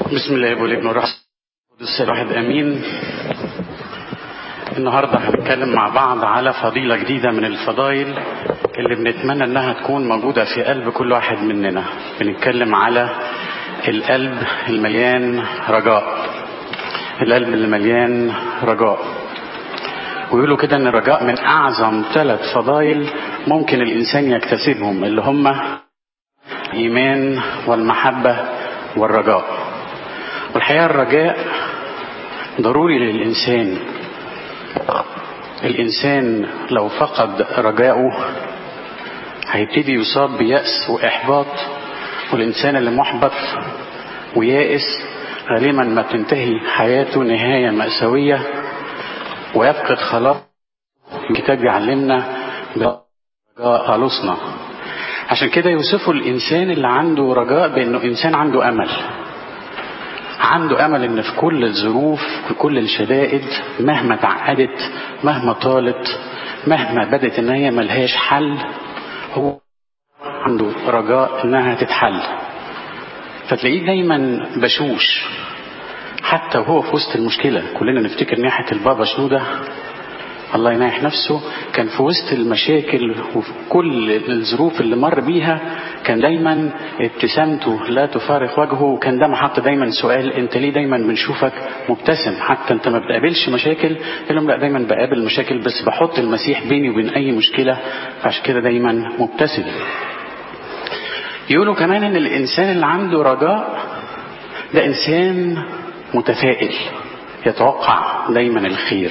بسم الله والابن والروح القدس الواحد امين النهارده هنتكلم مع بعض على فضيلة جديدة من الفضائل اللي بنتمنى انها تكون موجودة في قلب كل واحد مننا بنتكلم على القلب المليان رجاء القلب اللي مليان رجاء ويقولوا كده ان الرجاء من اعظم ثلاث فضائل ممكن الانسان يكتسبهم اللي هم الايمان والمحبة والرجاء والحقيقة الرجاء ضروري للإنسان الإنسان لو فقد رجاءه هيبتدي يصاب بيأس وإحباط والإنسان اللي محبط ويائس غالبا ما تنتهي حياته نهاية مأساوية ويفقد خلاص الكتاب يعلمنا برجاء خلصنا عشان كده يوصفوا الإنسان اللي عنده رجاء بأنه إنسان عنده أمل عنده أمل إن في كل الظروف في كل الشدائد مهما تعقدت مهما طالت مهما بدت إن هي ملهاش حل هو عنده رجاء إنها تتحل فتلاقيه دايما بشوش حتى وهو في وسط المشكلة كلنا نفتكر ناحية البابا شنودة الله يناح نفسه كان في وسط المشاكل وفي كل الظروف اللي مر بيها كان دايما ابتسامته لا تفارق وجهه وكان ده محط دايما سؤال انت ليه دايما بنشوفك مبتسم حتى انت ما بتقابلش مشاكل لهم لا دايما بقابل مشاكل بس بحط المسيح بيني وبين اي مشكلة فعشان كده دايما مبتسم يقولوا كمان ان الانسان اللي عنده رجاء ده انسان متفائل يتوقع دايما الخير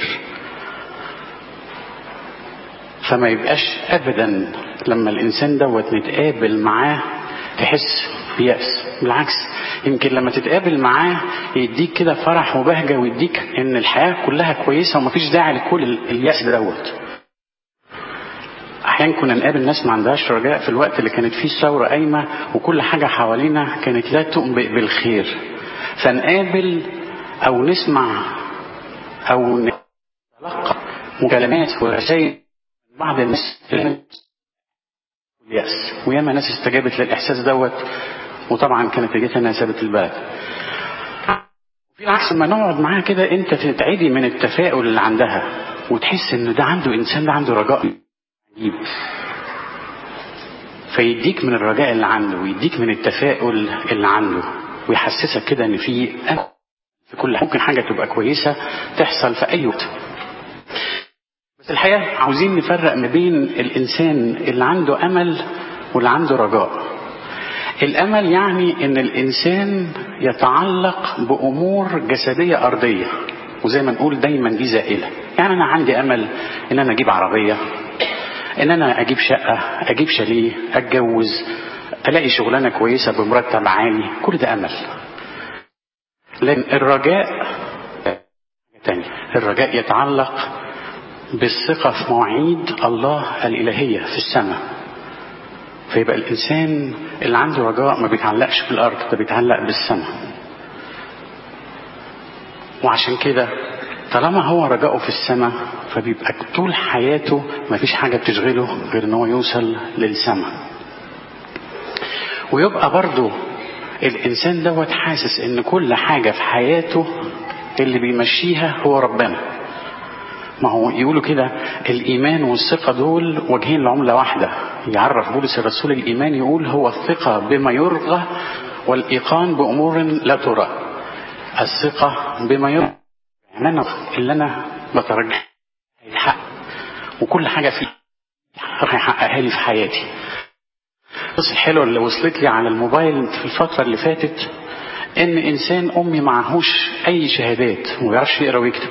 فما يبقاش ابدا لما الانسان دوت نتقابل معاه تحس بيأس بالعكس يمكن لما تتقابل معاه يديك كده فرح وبهجة ويديك ان الحياة كلها كويسة ومفيش داعي لكل اليأس دوت احيانا كنا نقابل ناس ما عندهاش رجاء في الوقت اللي كانت فيه الثورة قايمة وكل حاجة حوالينا كانت لا تنبئ بالخير فنقابل او نسمع او نتلقى مكالمات ورسائل بعض الناس اليأس وياما ناس استجابت للإحساس دوت وطبعا كانت نتيجتها انها سابت البلد في العكس لما نقعد معاها كده انت تتعدي من التفاؤل اللي عندها وتحس ان ده عنده انسان ده عنده رجاء عجيب فيديك من الرجاء اللي عنده ويديك من التفاؤل اللي عنده ويحسسك كده ان في في كل ممكن حاجه تبقى كويسه تحصل في اي وقت بس الحقيقة عاوزين نفرق ما بين الإنسان اللي عنده أمل واللي عنده رجاء الأمل يعني إن الإنسان يتعلق بأمور جسدية أرضية وزي ما نقول دايما دي زائلة يعني أنا عندي أمل إن أنا أجيب عربية إن أنا أجيب شقة أجيب شاليه أتجوز ألاقي شغلانة كويسة بمرتب عالي كل ده أمل لأن الرجاء تاني الرجاء يتعلق بالثقة في مواعيد الله الإلهية في السماء فيبقى الإنسان اللي عنده رجاء ما بيتعلقش بالأرض ده بيتعلق بالسماء وعشان كده طالما هو رجاؤه في السماء فبيبقى طول حياته ما فيش حاجة بتشغله غير ان هو يوصل للسماء ويبقى برضه الإنسان دوت حاسس ان كل حاجة في حياته اللي بيمشيها هو ربنا ما هو يقولوا كده الإيمان والثقة دول وجهين لعملة واحدة يعرف بولس الرسول الإيمان يقول هو الثقة بما يرغى والإيقان بأمور لا ترى الثقة بما يرغى يعني أنا اللي أنا بترجح هيتحقق وكل حاجة فيه هيحققها لي في حياتي بس الحلوة اللي وصلت لي على الموبايل في الفترة اللي فاتت إن إنسان أمي معهوش أي شهادات وما بيعرفش يقرأ ويكتب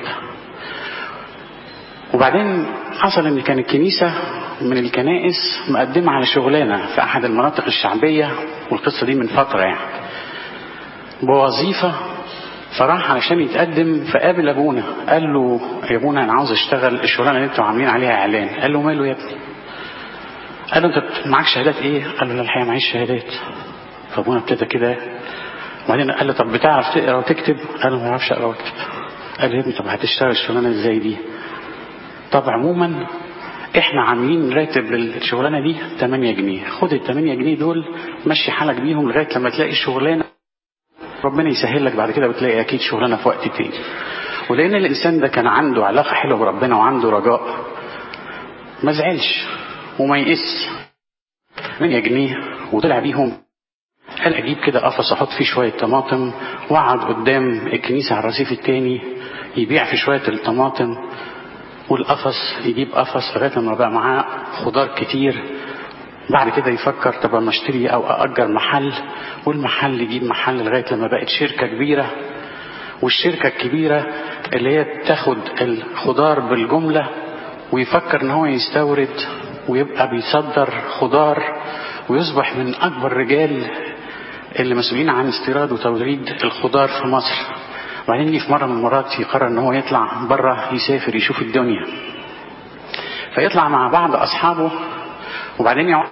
وبعدين حصل ان كان الكنيسة من الكنائس مقدمة على شغلانة في احد المناطق الشعبية والقصة دي من فترة يعني بوظيفة فراح علشان يتقدم فقابل ابونا قال له يا ابونا انا عاوز اشتغل الشغلانة اللي انتوا عاملين عليها اعلان قال له ماله يا ابني قال له انت معاك شهادات ايه قال له لا الحقيقة معيش شهادات فابونا ابتدى كده وبعدين قال له طب بتعرف تقرا وتكتب قال له ما بعرفش اقرا واكتب قال له يا ابني طب هتشتغل الشغلانة ازاي دي طب عموما احنا عاملين راتب للشغلانه دي 8 جنيه خد ال 8 جنيه دول مشي حالك بيهم لغايه لما تلاقي شغلانه وربنا يسهل لك بعد كده وتلاقي اكيد شغلانه في وقت تاني ولان الانسان ده كان عنده علاقه حلوه بربنا وعنده رجاء ما زعلش وما يقس من جنيه وطلع بيهم قال اجيب كده قفص احط فيه شويه طماطم واقعد قدام الكنيسه على الرصيف التاني يبيع في شويه الطماطم والقفص يجيب قفص لغايه لما بقى معاه خضار كتير بعد كده يفكر طب اما اشتري او اجر محل والمحل يجيب محل لغايه لما بقت شركه كبيره والشركه الكبيره اللي هي تاخد الخضار بالجمله ويفكر ان هو يستورد ويبقى بيصدر خضار ويصبح من اكبر رجال اللي مسؤولين عن استيراد وتوريد الخضار في مصر وبعدين يجي في مره من المرات يقرر ان هو يطلع بره يسافر يشوف الدنيا فيطلع مع بعض اصحابه وبعدين يقعد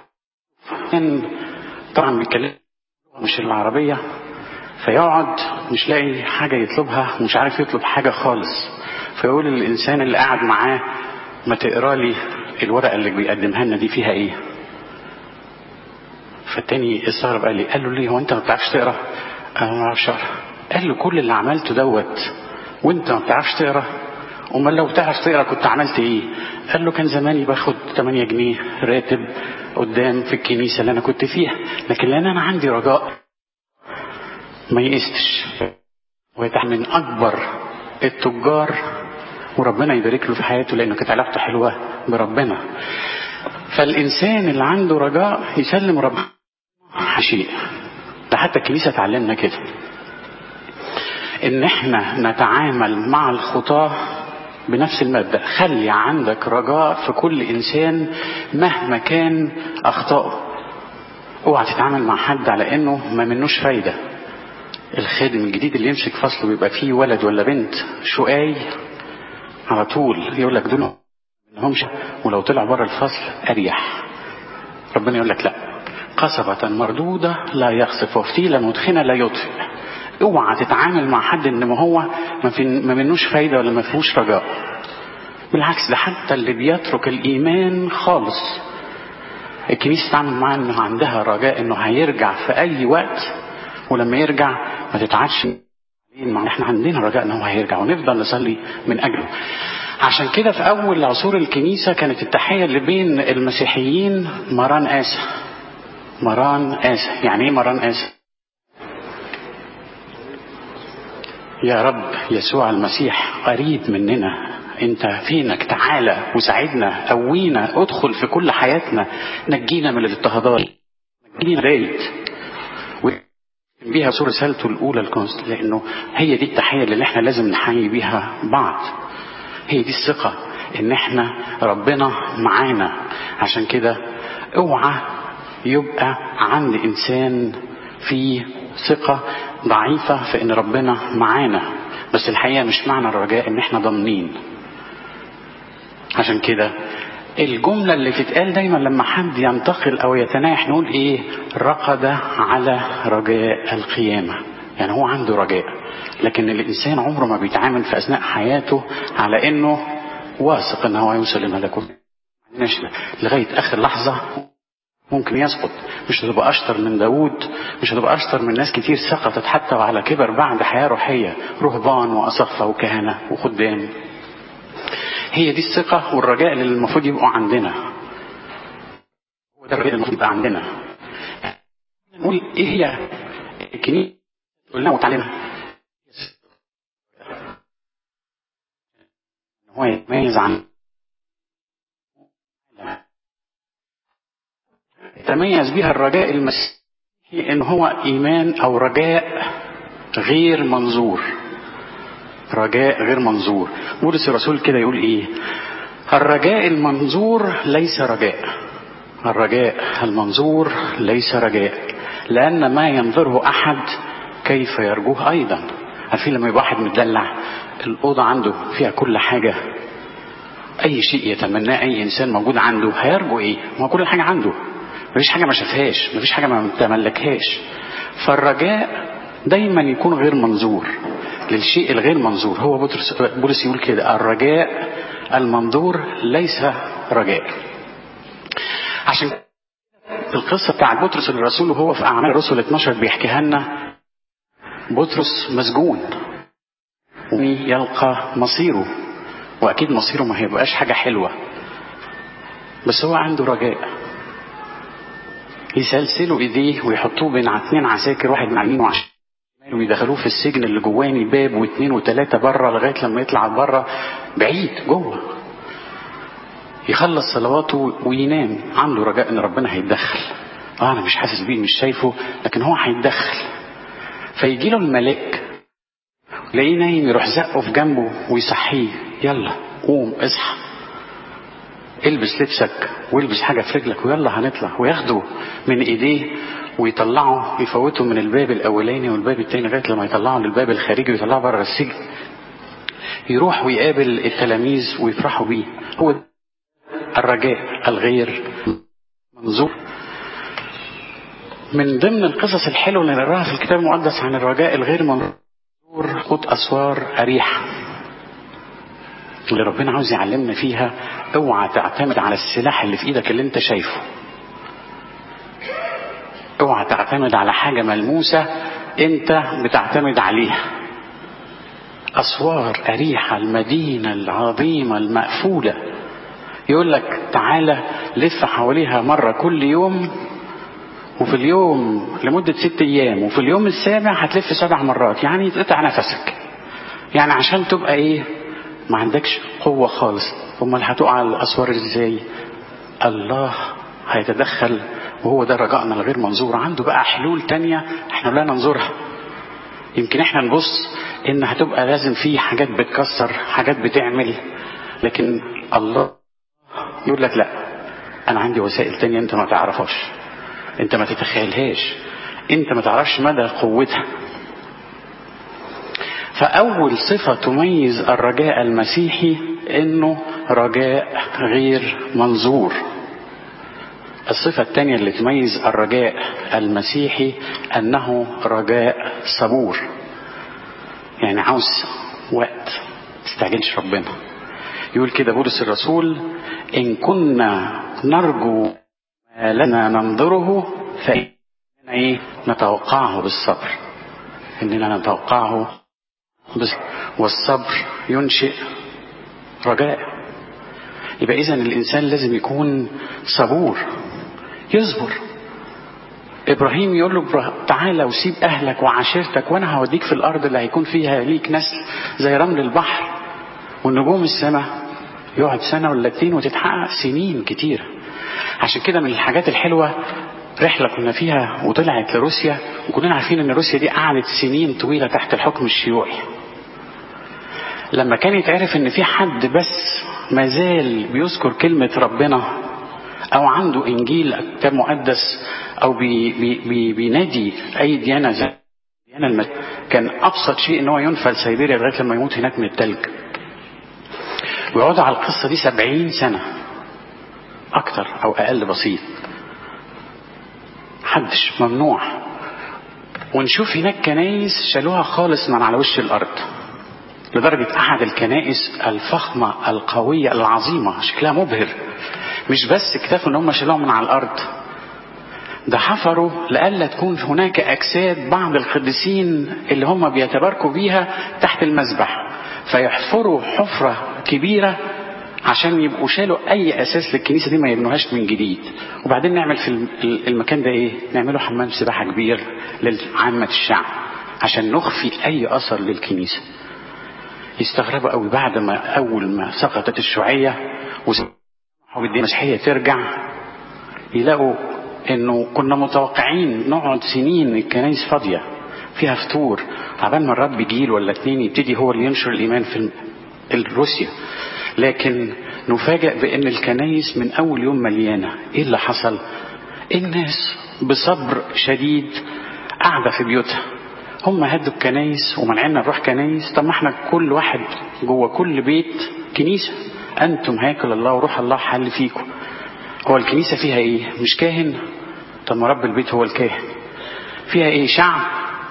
طبعا بيتكلم مش العربيه فيقعد مش لاقي حاجه يطلبها ومش عارف يطلب حاجه خالص فيقول للانسان اللي قاعد معاه ما تقرا لي الورقه اللي بيقدمها لنا دي فيها ايه فالتاني استغرب قال لي قال له ليه هو انت ما بتعرفش تقرا انا ما بعرفش اقرا قال له كل اللي عملته دوت وانت ما بتعرفش تقرا امال لو بتعرف تقرا كنت عملت ايه قال له كان زماني باخد 8 جنيه راتب قدام في الكنيسه اللي انا كنت فيها لكن لان انا عندي رجاء ما يئستش ويتح من اكبر التجار وربنا يبارك له في حياته لانه كانت علاقته حلوه بربنا فالانسان اللي عنده رجاء يسلم ربنا شيء ده حتى الكنيسه تعلمنا كده ان احنا نتعامل مع الخطاه بنفس المبدا خلي عندك رجاء في كل انسان مهما كان اخطائه اوعى تتعامل مع حد على انه ما منوش فايده الخادم الجديد اللي يمسك فصله بيبقى فيه ولد ولا بنت شقاي على طول يقول لك دول منهمش ولو طلع بره الفصل اريح ربنا يقول لك لا قصبة مردودة لا يخصف وفتيلة مدخنة لا يطفئ اوعى تتعامل مع حد ان ما هو ما, في ما منوش فايدة ولا ما فيهوش رجاء بالعكس ده حتى اللي بيترك الايمان خالص الكنيسة تتعامل معاه انه عندها رجاء انه هيرجع في اي وقت ولما يرجع ما تتعادش مع احنا عندنا رجاء ان هو هيرجع ونفضل نصلي من اجله عشان كده في اول عصور الكنيسة كانت التحية اللي بين المسيحيين مران آسى مران آسى يعني ايه مران آسى يا رب يسوع المسيح قريب مننا انت فينك تعالى وساعدنا قوينا ادخل في كل حياتنا نجينا من الاضطهادات نجينا دايت بيها سورة رسالته الأولى الكونست لأنه هي دي التحية اللي احنا لازم نحيي بيها بعض هي دي الثقة إن احنا ربنا معانا عشان كده اوعى يبقى عند إنسان في ثقة ضعيفة في إن ربنا معانا بس الحقيقة مش معنى الرجاء إن احنا ضامنين عشان كده الجملة اللي تتقال دايما لما حد ينتقل أو يتنايح نقول إيه رقد على رجاء القيامة يعني هو عنده رجاء لكن الإنسان عمره ما بيتعامل في أثناء حياته على إنه واثق إن هو يوصل لملكوت لغاية آخر لحظة ممكن يسقط مش هتبقى أشطر من داوود مش هتبقى أشطر من ناس كتير سقطت حتى وعلى كبر بعد حياة روحية رهبان وأصفة وكهنة وخدام هي دي الثقة والرجاء اللي المفروض يبقوا عندنا هو ده الرجاء اللي المفروض يبقى عندنا نقول ايه هي الكنيسة قلنا وتعلمها هو يتميز عن تميز بها الرجاء المسيحي ان هو ايمان او رجاء غير منظور رجاء غير منظور بولس الرسول كده يقول ايه الرجاء المنظور ليس رجاء الرجاء المنظور ليس رجاء لان ما ينظره احد كيف يرجوه ايضا عارفين لما يبقى واحد مدلع الاوضه عنده فيها كل حاجه اي شيء يتمناه اي انسان موجود عنده هيرجو ايه ما كل حاجه عنده مفيش حاجه ما شافهاش مفيش حاجه ما تملكهاش فالرجاء دايما يكون غير منظور للشيء الغير منظور هو بطرس بولس يقول كده الرجاء المنظور ليس رجاء عشان القصه بتاعت بطرس الرسول وهو في اعمال الرسل 12 بيحكيها لنا بطرس مسجون يلقى مصيره واكيد مصيره ما هيبقاش حاجه حلوه بس هو عنده رجاء يسلسلوا ايديه ويحطوه بين اتنين عساكر واحد مع يمين وعشان ويدخلوه في السجن اللي جواني باب واثنين وثلاثة بره لغاية لما يطلع بره بعيد جوه يخلص صلواته وينام عنده رجاء ان ربنا هيتدخل اه انا مش حاسس بيه مش شايفه لكن هو هيتدخل فيجي له الملاك تلاقيه نايم يروح زقه في جنبه ويصحيه يلا قوم اصحى البس لبسك والبس حاجه في رجلك ويلا هنطلع وياخده من ايديه ويطلعه يفوته من الباب الاولاني والباب التاني لغايه لما يطلعه للباب الخارجي ويطلعه بره السجن يروح ويقابل التلاميذ ويفرحوا بيه هو الرجاء الغير منظور من ضمن القصص الحلوه اللي نقراها في الكتاب المقدس عن الرجاء الغير منظور خد اسوار اريحه اللي ربنا عاوز يعلمنا فيها اوعى تعتمد على السلاح اللي في ايدك اللي انت شايفه اوعى تعتمد على حاجه ملموسه انت بتعتمد عليها اسوار اريحه المدينه العظيمه المقفوله يقول لك تعالى لف حواليها مره كل يوم وفي اليوم لمدة ست أيام وفي اليوم السابع هتلف سبع مرات يعني تقطع نفسك يعني عشان تبقى إيه ما عندكش قوة خالص امال هتقع الأسوار إزاي الله هيتدخل وهو ده رجائنا الغير منظور عنده بقى حلول تانية احنا لا ننظرها يمكن احنا نبص ان هتبقى لازم في حاجات بتكسر حاجات بتعمل لكن الله يقول لك لا انا عندي وسائل تانية انت ما تعرفهاش انت ما تتخيلهاش انت ما تعرفش مدى قوتها فاول صفه تميز الرجاء المسيحي انه رجاء غير منظور الصفه الثانيه اللي تميز الرجاء المسيحي انه رجاء صبور يعني عاوز وقت استعجلش ربنا يقول كده بولس الرسول ان كنا نرجو ما لنا ننظره فإننا إيه؟ نتوقعه بالصبر إننا نتوقعه بالصبر والصبر ينشئ رجاء يبقى إذا الإنسان لازم يكون صبور يصبر إبراهيم يقول له تعالى وسيب أهلك وعشيرتك وأنا هوديك في الأرض اللي هيكون فيها ليك نسل زي رمل البحر والنجوم السماء يقعد سنة ولا اتنين وتتحقق سنين كتيرة عشان كده من الحاجات الحلوة رحلة كنا فيها وطلعت لروسيا وكلنا عارفين ان روسيا دي قعدت سنين طويلة تحت الحكم الشيوعي لما كان يتعرف ان في حد بس مازال بيذكر كلمة ربنا او عنده انجيل كتاب مقدس او بي بي بي بينادي اي ديانة زي ديانة المت... كان ابسط شيء ان هو ينفل سيبيريا لغاية لما يموت هناك من التلج ويقعدوا على القصة دي سبعين سنة أكتر أو أقل بسيط حدش ممنوع ونشوف هناك كنايس شالوها خالص من على وش الأرض لدرجة أحد الكنائس الفخمة القوية العظيمة شكلها مبهر مش بس اكتفوا ان هم شالوها من على الأرض ده حفروا لئلا تكون هناك أجساد بعض القديسين اللي هم بيتباركوا بيها تحت المذبح فيحفروا حفرة كبيرة عشان يبقوا شالوا أي أساس للكنيسة دي ما يبنوهاش من جديد وبعدين نعمل في المكان ده إيه نعمله حمام سباحة كبير لعامة الشعب عشان نخفي أي أثر للكنيسة يستغربوا قوي بعد ما أول ما سقطت الشيوعية وسمحوا المسيحية ترجع يلاقوا إنه كنا متوقعين نقعد سنين الكنايس فاضية فيها فتور عبال ما الرب جيل ولا اتنين يبتدي هو اللي ينشر الإيمان في روسيا لكن نفاجأ بأن الكنايس من أول يوم مليانة إيه اللي حصل الناس بصبر شديد قاعدة في بيوتها هم هدوا الكنايس ومنعنا نروح كنايس طب ما احنا كل واحد جوه كل بيت كنيسة أنتم هيكل الله وروح الله حل فيكم هو الكنيسة فيها إيه مش كاهن طب ما رب البيت هو الكاهن فيها إيه شعب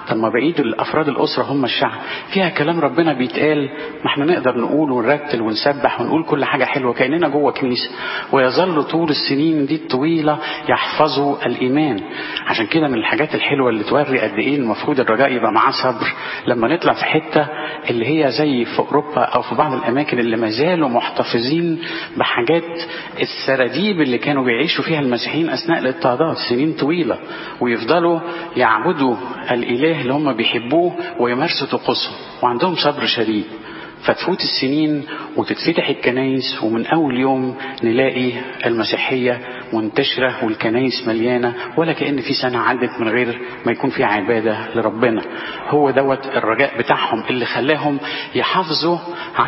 طب ما بقيه الافراد الاسره هم الشعب فيها كلام ربنا بيتقال ما احنا نقدر نقول ونرتل ونسبح ونقول كل حاجه حلوه كاننا جوه كنيسه ويظل طول السنين دي الطويله يحفظوا الايمان عشان كده من الحاجات الحلوه اللي توري قد ايه المفروض الرجاء يبقى معاه صبر لما نطلع في حته اللي هي زي في اوروبا او في بعض الاماكن اللي ما زالوا محتفظين بحاجات السراديب اللي كانوا بيعيشوا فيها المسيحيين اثناء الاضطهادات سنين طويله ويفضلوا يعبدوا الاله اللي هم بيحبوه ويمارسوا طقوسهم وعندهم صبر شديد فتفوت السنين وتتفتح الكنايس ومن أول يوم نلاقي المسيحية منتشرة والكنايس مليانة ولا كأن في سنة عدت من غير ما يكون في عبادة لربنا هو دوت الرجاء بتاعهم اللي خلاهم يحافظوا على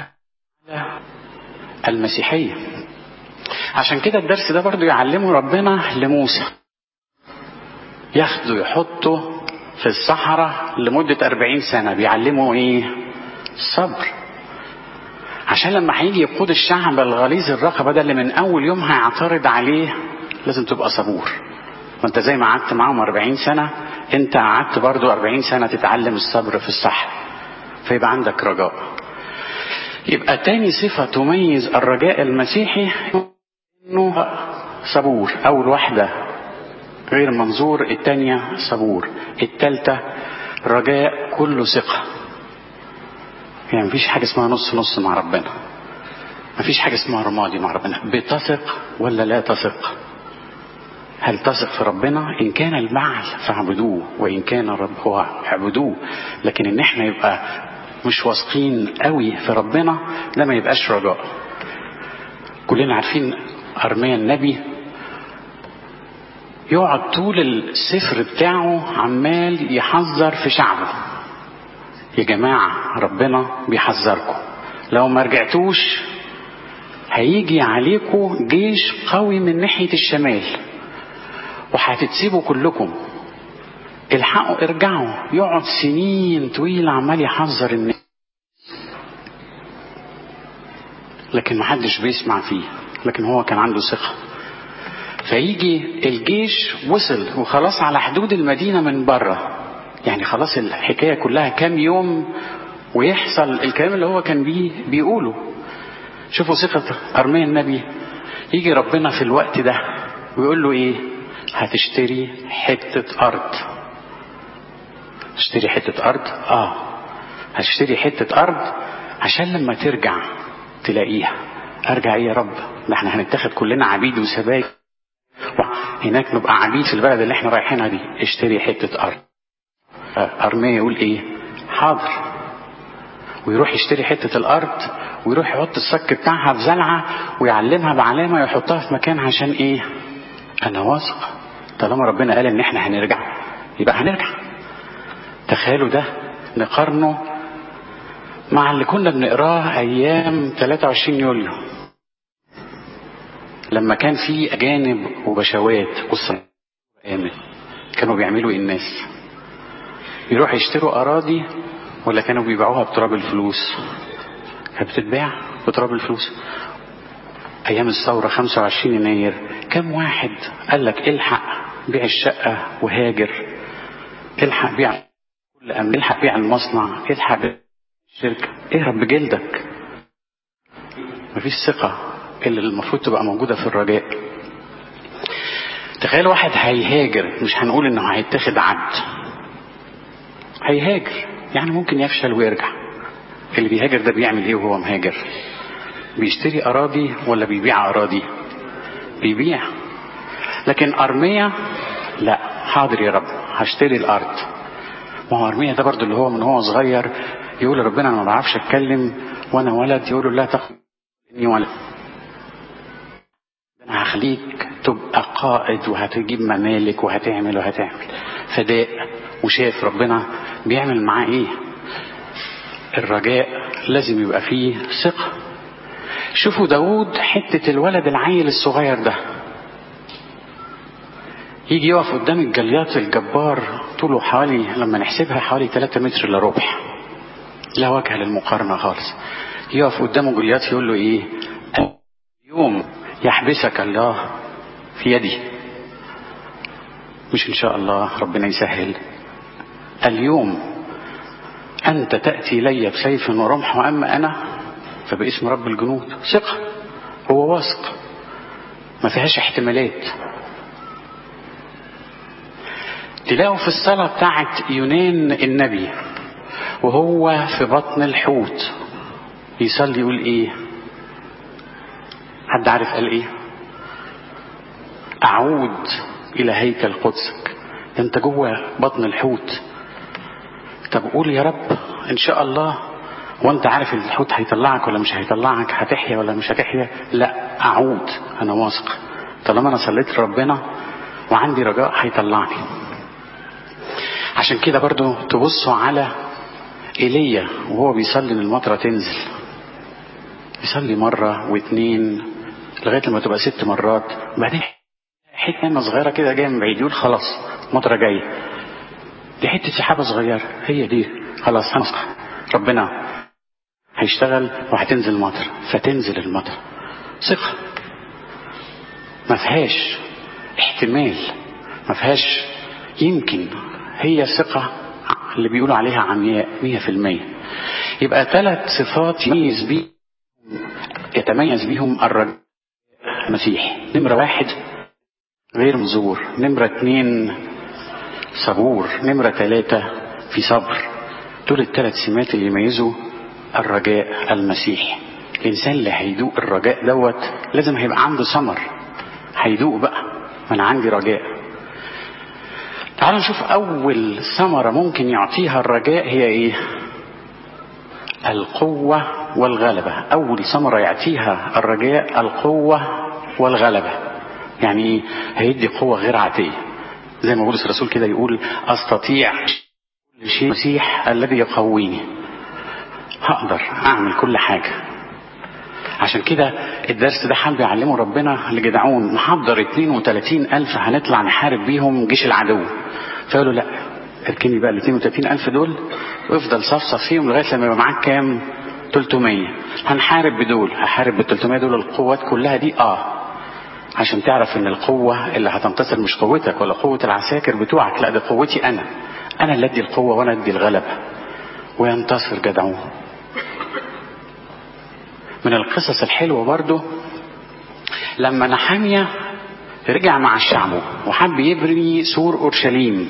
المسيحية عشان كده الدرس ده برضو يعلمه ربنا لموسى ياخده يحطه في الصحراء لمدة أربعين سنة بيعلمه إيه الصبر عشان لما هيجي يقود الشعب الغليظ الرقبة ده اللي من أول يوم هيعترض عليه لازم تبقى صبور ما انت زي ما قعدت معاهم 40 سنة انت قعدت برضو 40 سنة تتعلم الصبر في الصحراء فيبقى عندك رجاء يبقى تاني صفة تميز الرجاء المسيحي انه صبور اول واحدة غير منظور التانية صبور التالتة رجاء كله ثقة يعني مفيش حاجة اسمها نص نص مع ربنا مفيش حاجة اسمها رمادي مع ربنا بتثق ولا لا تثق هل تثق في ربنا إن كان البعل فاعبدوه وإن كان الرب هو اعبدوه لكن إن احنا يبقى مش واثقين قوي في ربنا ده ما يبقاش رجاء كلنا عارفين أرميا النبي يقعد طول السفر بتاعه عمال يحذر في شعبه يا جماعة ربنا بيحذركم لو ما رجعتوش هيجي عليكم جيش قوي من ناحية الشمال وهتتسيبوا كلكم الحقوا ارجعوا يقعد سنين طويلة عمال يحذر الناس لكن محدش بيسمع فيه لكن هو كان عنده ثقة فيجي الجيش وصل وخلاص على حدود المدينة من بره يعني خلاص الحكاية كلها كام يوم ويحصل الكلام اللي هو كان بيه بيقوله شوفوا ثقة أرميا النبي يجي ربنا في الوقت ده ويقول له ايه هتشتري حتة أرض تشتري حتة أرض اه هتشتري حتة أرض عشان لما ترجع تلاقيها ارجع ايه يا رب ده احنا هنتاخد كلنا عبيد وسبايك هناك نبقى عبيد في البلد اللي احنا رايحينها دي اشتري حتة أرض أرميا يقول ايه حاضر ويروح يشتري حتة الأرض ويروح يحط الصك بتاعها في زلعة ويعلمها بعلامة ويحطها في مكان عشان ايه أنا واثق طالما ربنا قال إن احنا هنرجع يبقى هنرجع تخيلوا ده نقارنه مع اللي كنا بنقراه أيام 23 يوليو لما كان في أجانب وبشوات قصة آمن كانوا بيعملوا إيه الناس يروح يشتروا أراضي ولا كانوا بيبيعوها بتراب الفلوس كانت بتتباع بتراب الفلوس أيام الثورة 25 يناير كم واحد قال لك الحق بيع الشقة وهاجر الحق بيع كل أمن الحق بيع المصنع الحق بيع الشركة اهرب بجلدك مفيش ثقة اللي المفروض تبقى موجودة في الرجاء تخيل واحد هيهاجر مش هنقول انه هيتاخد عبد هيهاجر يعني ممكن يفشل ويرجع اللي بيهاجر ده بيعمل ايه وهو مهاجر بيشتري اراضي ولا بيبيع اراضي بيبيع لكن ارميا لا حاضر يا رب هشتري الارض ما هو ارميا ده برضو اللي هو من هو صغير يقول ربنا انا ما بعرفش اتكلم وانا ولد يقول له لا تخف اني ولد انا هخليك تبقى قائد وهتجيب ممالك وهتعمل وهتعمل فداء وشاف ربنا بيعمل معاه ايه الرجاء لازم يبقى فيه ثقة شوفوا داود حتة الولد العيل الصغير ده يجي يقف قدام الجليات الجبار طوله حوالي لما نحسبها حوالي 3 متر الا ربع لا وجه للمقارنة خالص يقف قدامه جليات يقول له ايه اليوم يحبسك الله في يدي مش ان شاء الله ربنا يسهل اليوم أنت تأتي لي بسيف ورمح وأما أنا فباسم رب الجنود ثقة هو واثق ما فيهاش احتمالات تلاقوا في الصلاة بتاعت يونان النبي وهو في بطن الحوت يصلي يقول ايه حد عارف قال ايه اعود الى هيكل قدسك انت جوه بطن الحوت طب قول يا رب ان شاء الله وانت عارف الحوت هيطلعك ولا مش هيطلعك هتحيا ولا مش هتحيا لا اعود انا واثق طالما انا صليت لربنا وعندي رجاء هيطلعني عشان كده برضو تبصوا على ايليا وهو بيصلي ان المطره تنزل يصلي مرة واثنين لغاية لما تبقى ست مرات بعدين حتة صغيرة كده جاية من بعيد يقول خلاص مطرة جاية دي حتة سحابة صغيرة هي دي خلاص هنصح ربنا هيشتغل وهتنزل المطر فتنزل المطر ثقة ما فيهاش احتمال ما فيهاش يمكن هي ثقة اللي بيقولوا عليها عمياء مية في المية يبقى ثلاث صفات يميز بيه يتميز بيهم الرجل المسيح نمرة واحد غير مزور نمرة اتنين صبور نمرة ثلاثة في صبر دول الثلاث سمات اللي يميزوا الرجاء المسيح الإنسان اللي هيدوق الرجاء دوت لازم هيبقى عنده ثمر هيدوق بقى ما أنا عندي رجاء تعالوا نشوف أول ثمرة ممكن يعطيها الرجاء هي إيه القوة والغلبة أول ثمرة يعطيها الرجاء القوة والغلبة يعني هيدي قوة غير عادية زي ما بولس الرسول كده يقول أستطيع كل شيء المسيح الذي يقويني هقدر أعمل كل حاجة عشان كده الدرس ده حابب يعلمه ربنا لجدعون محضر 32 ألف هنطلع نحارب بيهم جيش العدو فقالوا لا اركني بقى ال 32 ألف دول وافضل صفصف فيهم لغاية لما يبقى معاك كام 300 هنحارب بدول هحارب بال 300 دول القوات كلها دي اه عشان تعرف ان القوة اللي هتنتصر مش قوتك ولا قوة العساكر بتوعك لا دي قوتي انا انا اللي ادي القوة وانا ادي الغلبة وينتصر جدعون من القصص الحلوة برضو لما نحامية رجع مع الشعب وحب يبني سور اورشليم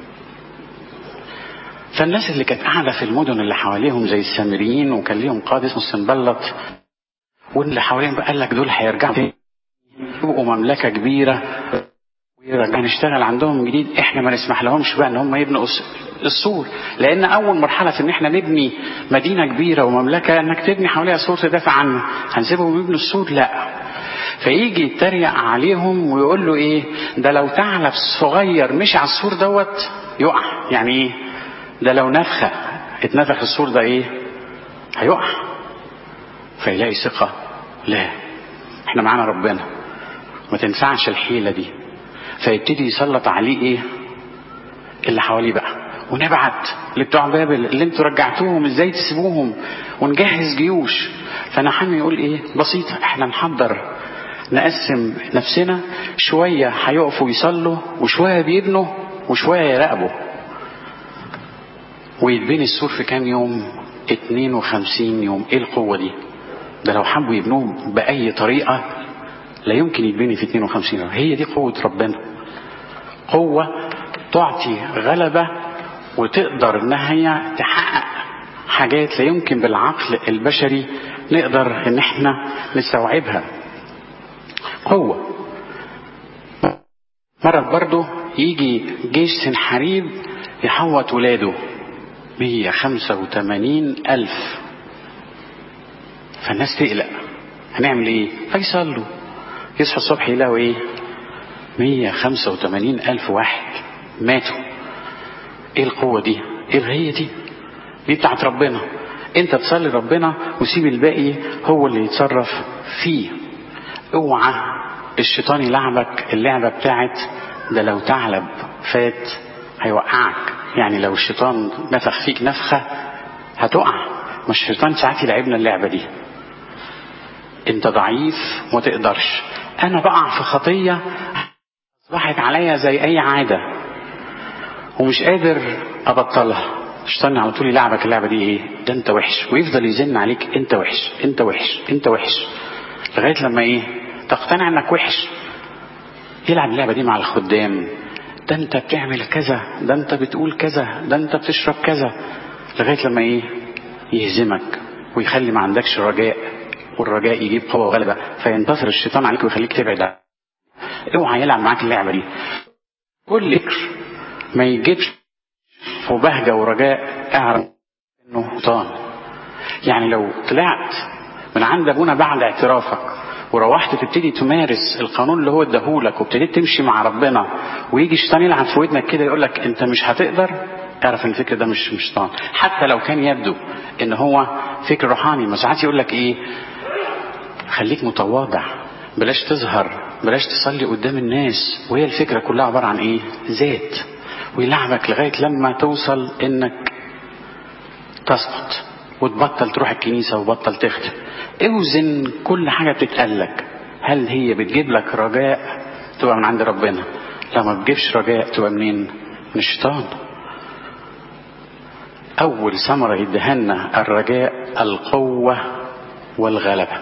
فالناس اللي كانت قاعدة في المدن اللي حواليهم زي السامريين وكان ليهم قائد اسمه السنبلط واللي حواليهم بقى قال لك دول هيرجعوا تاني يبقوا مملكة كبيرة ويرجع نشتغل عندهم جديد احنا ما نسمح لهمش بقى ان هم يبنوا السور لان اول مرحلة في ان احنا نبني مدينة كبيرة ومملكة انك تبني حواليها سور تدافع عنه هنسيبهم يبنوا السور لا فيجي يتريق عليهم ويقول له ايه ده لو ثعلب صغير مشي على السور دوت يقع يعني ايه ده لو نفخة اتنفخ السور ده ايه هيقع فيلاقي ثقة لا احنا معانا ربنا ما تنفعش الحيلة دي فيبتدي يسلط عليه ايه اللي حواليه بقى ونبعت لبتوع بابل اللي انتوا رجعتوهم ازاي تسيبوهم ونجهز جيوش فنحن يقول ايه بسيطة احنا نحضر نقسم نفسنا شوية هيقفوا يصلوا وشوية بيبنوا وشوية يراقبوا ويتبني السور في كام يوم 52 يوم ايه القوة دي ده لو حبوا يبنوه بأي طريقة لا يمكن يتبني في 52 يوم هي دي قوة ربنا قوة تعطي غلبة وتقدر انها هي تحقق حاجات لا يمكن بالعقل البشري نقدر ان احنا نستوعبها قوة مرة برضو يجي جيش سنحريب يحوط ولاده 185 ألف فالناس تقلق هنعمل ايه فيصلوا يصحوا الصبح يلاقوا ايه 185 ألف واحد ماتوا ايه القوة دي ايه هي دي دي بتاعت ربنا انت تصلي ربنا وسيب الباقي هو اللي يتصرف فيه اوعى الشيطان يلعبك اللعبة بتاعت ده لو ثعلب فات هيوقعك يعني لو الشيطان نفخ فيك نفخة هتقع مش الشيطان ساعات يلعبنا اللعبة دي انت ضعيف وما تقدرش انا بقع في خطية اصبحت عليا زي اي عادة ومش قادر ابطلها الشيطان على طول يلعبك اللعبه دي ايه ده انت وحش ويفضل يزن عليك انت وحش انت وحش انت وحش لغايه لما ايه تقتنع انك وحش يلعب اللعبه دي مع الخدام ده انت بتعمل كذا ده انت بتقول كذا ده انت بتشرب كذا لغايه لما ايه يهزمك ويخلي ما عندكش رجاء والرجاء يجيب قوه وغلبه فينتصر الشيطان عليك ويخليك تبعد اوعى يلعب معاك اللعبه دي كل فكر ما يجيبش وبهجة ورجاء اعرف انه شيطان يعني لو طلعت من عند ابونا بعد اعترافك وروحت تبتدي تمارس القانون اللي هو اداهولك وابتديت تمشي مع ربنا ويجي الشيطان يلعب في ودنك كده يقول لك انت مش هتقدر اعرف ان الفكر ده مش مش شيطان حتى لو كان يبدو ان هو فكر روحاني ما ساعات يقول لك ايه خليك متواضع بلاش تظهر بلاش تصلي قدام الناس وهي الفكره كلها عباره عن ايه ذات ويلعبك لغايه لما توصل انك تسقط وتبطل تروح الكنيسه وبطل تخدم اوزن كل حاجه بتتقالك هل هي بتجيب لك رجاء تبقى من عند ربنا لو ما بتجيبش رجاء تبقى منين من الشيطان اول ثمره يدهنا الرجاء القوه والغلبه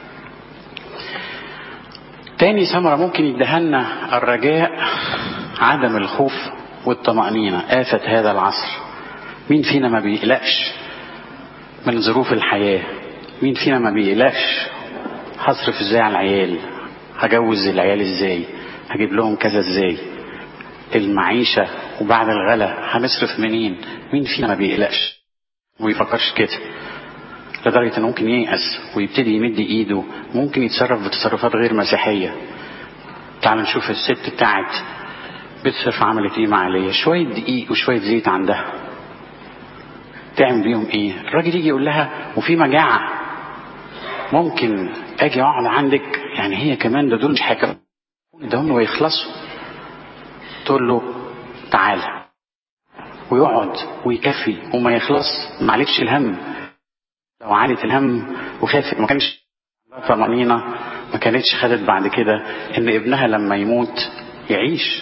تاني ثمره ممكن يدهنا الرجاء عدم الخوف والطمأنينة آفة هذا العصر مين فينا ما بيقلقش من ظروف الحياة مين فينا ما بيقلقش هصرف ازاي على العيال هجوز العيال ازاي هجيب لهم كذا ازاي المعيشة وبعد الغلا هنصرف منين مين فينا ما بيقلقش ويفكرش كده لدرجة انه ممكن ييأس ويبتدي يمد ايده ممكن يتصرف بتصرفات غير مسيحية تعال نشوف الست بتاعت بتصرف عملت ايه مع ليا شوية دقيق وشوية زيت عندها تعمل بيهم ايه الراجل يجي يقول لها وفي مجاعة ممكن اجي اقعد عندك يعني هي كمان ده دول مش حاجة ده هم ويخلصوا تقول له تعالى ويقعد ويكفي وما يخلص معلكش الهم لو عالت الهم وخافت ما كانش طمأنينة ما كانتش خدت بعد كده ان ابنها لما يموت يعيش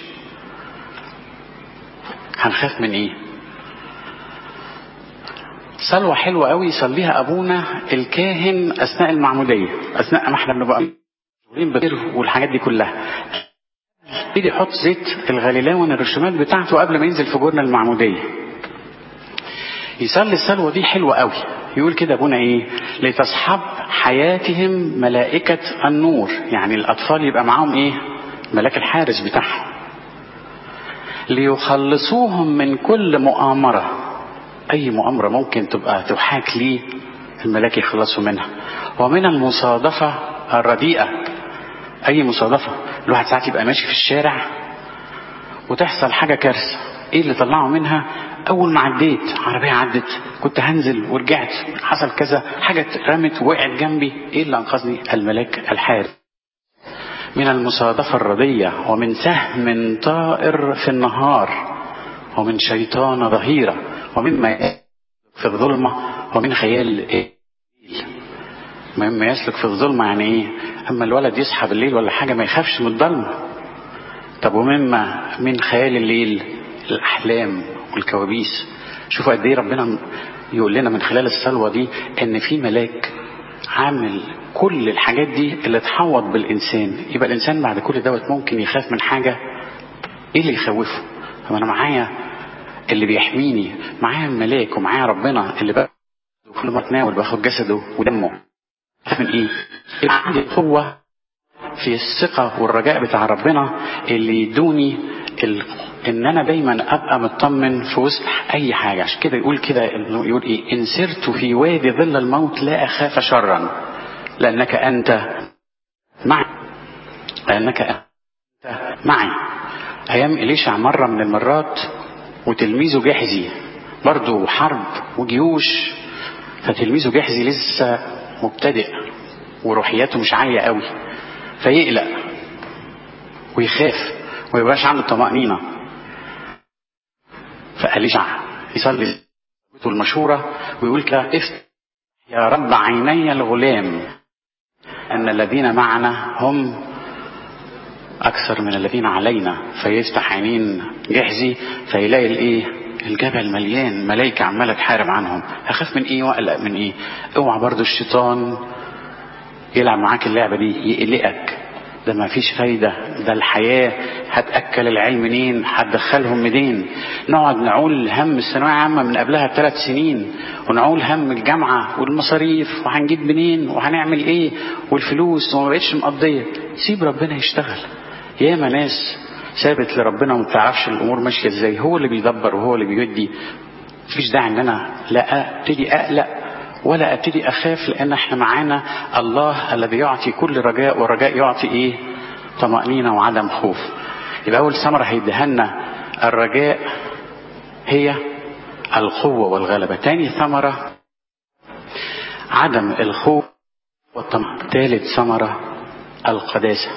هنخاف من ايه صلوة حلوة قوي يصليها ابونا الكاهن اثناء المعمودية اثناء ما احنا بنبقى مشغولين بخير والحاجات دي كلها يبتدي يحط زيت الغليلاون الرشومات بتاعته قبل ما ينزل في جورنا المعمودية يصلي الصلوة دي حلوة قوي يقول كده ابونا ايه لتصحب حياتهم ملائكة النور يعني الاطفال يبقى معاهم ايه ملاك الحارس بتاعهم ليخلصوهم من كل مؤامرة أي مؤامرة ممكن تبقى تحاك ليه الملاك يخلصوا منها ومن المصادفة الرديئة أي مصادفة الواحد ساعات يبقى ماشي في الشارع وتحصل حاجة كارثة إيه اللي طلعه منها أول ما عديت عربية عدت كنت هنزل ورجعت حصل كذا حاجة رمت وقعت جنبي إيه اللي أنقذني الملاك الحارس من المصادفة الردية ومن سهم طائر في النهار ومن شيطان ظهيرة ومما في الظلمة ومن خيال مما يسلك في الظلمة يعني ايه اما الولد يصحى بالليل ولا حاجة ما يخافش من الظلمة طب ومما من خيال الليل الاحلام والكوابيس شوفوا قد ايه ربنا يقول لنا من خلال الصلوة دي ان في ملاك عامل كل الحاجات دي اللي تحوط بالانسان يبقى الانسان بعد كل دوت ممكن يخاف من حاجه ايه اللي يخوفه طب انا معايا اللي بيحميني معايا الملاك ومعايا ربنا اللي بقى كل ما اتناول باخد جسده ودمه من ايه يبقى عندي قوه في الثقه والرجاء بتاع ربنا اللي يدوني ال... ان انا دايما ابقى مطمن في وسط اي حاجه عشان كده يقول كده انه يقول ايه ان سرت في وادي ظل الموت لا اخاف شرا لانك انت معي لانك انت معي ايام اليشع مره من المرات وتلميذه جحزي برضه حرب وجيوش فتلميذه جحزي لسه مبتدئ وروحياته مش عاليه قوي فيقلق ويخاف ويبقاش عنده طمأنينة فأليشع يصلي المشهورة ويقول كده افتح يا رب عيني الغلام أن الذين معنا هم أكثر من الذين علينا فيفتح عينين جحزي فيلاقي الإيه الجبل مليان ملايكة عمالة تحارب عنهم هخاف من ايه واقلق من ايه اوعى برضو الشيطان يلعب معاك اللعبة دي يقلقك ده ما فيش فايدة ده الحياة هتأكل العيال منين هتدخلهم منين نقعد نعول هم الثانوية عامة من قبلها بثلاث سنين ونعول هم الجامعة والمصاريف وهنجيب منين وهنعمل ايه والفلوس وما بقتش مقضية سيب ربنا يشتغل ياما ناس ثابت لربنا وما تعرفش الامور ماشيه ازاي هو اللي بيدبر وهو اللي بيدي مفيش داعي ان انا لا ابتدي اقلق ولا ابتدي اخاف لان احنا معانا الله الذي يعطي كل رجاء والرجاء يعطي ايه طمأنينة وعدم خوف يبقى اول ثمرة هيديها لنا الرجاء هي القوة والغلبة تاني ثمرة عدم الخوف والطمع ثالث ثمرة القداسة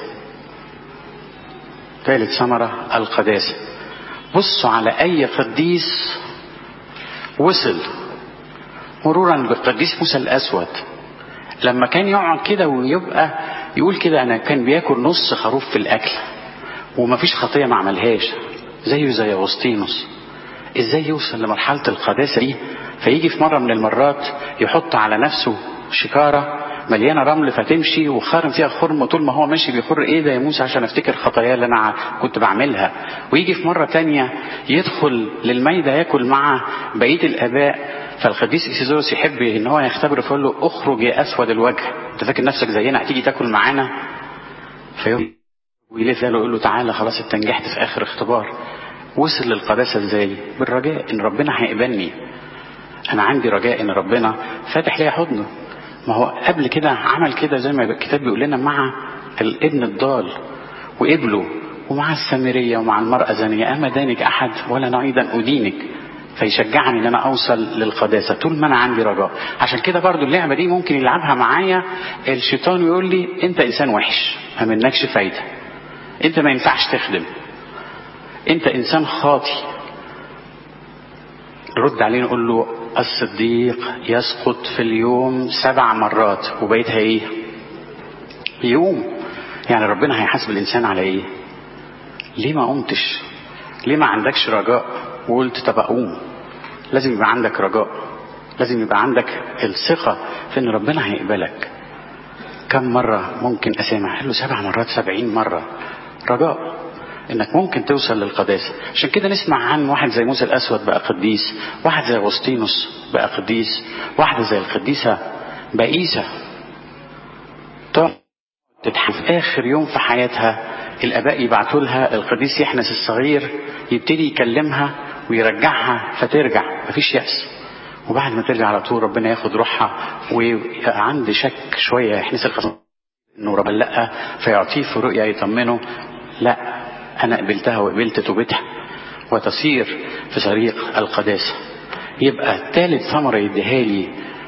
ثالث ثمرة القداسة بصوا على أي قديس وصل مرورا بالقديس موسى الأسود لما كان يقعد كده ويبقى يقول كده أنا كان بياكل نص خروف في الأكل ومفيش خطية ما عملهاش زيه زي أغسطينوس إزاي يوصل لمرحلة القداسة دي فيجي في مرة من المرات يحط على نفسه شكارة مليانة رمل فتمشي وخارم فيها خرم طول ما هو ماشي بيخر ايه ده يا موسى عشان افتكر خطايا اللي انا كنت بعملها ويجي في مرة تانية يدخل للميدة ياكل مع بقية الاباء فالقديس إيسيزوروس يحب ان هو يختبره فيقول له اخرج يا اسود الوجه انت فاكر نفسك زينا هتيجي تاكل معانا فيقول ويلف له يقول له تعالى خلاص انت نجحت في اخر اختبار وصل للقداسة ازاي بالرجاء ان ربنا هيقبلني انا عندي رجاء ان ربنا فاتح لي حضنه ما هو قبل كده عمل كده زي ما الكتاب بيقول لنا مع الابن الضال وقبله ومع السامرية ومع المرأة زانية أما دانك أحد ولا أنا أيضا أدينك فيشجعني ان انا اوصل للقداسة طول ما انا عندي رجاء عشان كده برضو اللعبة دي ممكن يلعبها معايا الشيطان ويقول لي انت انسان وحش ما منكش فايدة انت ما ينفعش تخدم انت انسان خاطي نرد عليه نقول له الصديق يسقط في اليوم سبع مرات وبقيتها ايه يوم يعني ربنا هيحاسب الانسان على ايه ليه ما قمتش ليه ما عندكش رجاء وقلت طب اقوم لازم يبقى عندك رجاء لازم يبقى عندك الثقة في ان ربنا هيقبلك كم مرة ممكن اسامح قال له سبع مرات سبعين مرة رجاء انك ممكن توصل للقداسة عشان كده نسمع عن واحد زي موسى الاسود بقى قديس واحد زي اغسطينوس بقى قديس واحدة زي القديسة بائسة تتحف في اخر يوم في حياتها الاباء يبعتوا لها القديس يحنس الصغير يبتدي يكلمها ويرجعها فترجع مفيش يأس وبعد ما ترجع على طول ربنا ياخد روحها وعند شك شوية يحنس القصة انه ربنا لا فيعطيه في رؤيا يطمنه لا انا قبلتها وقبلت توبتها وتصير في طريق القداسة يبقى ثالث ثمرة يديها لي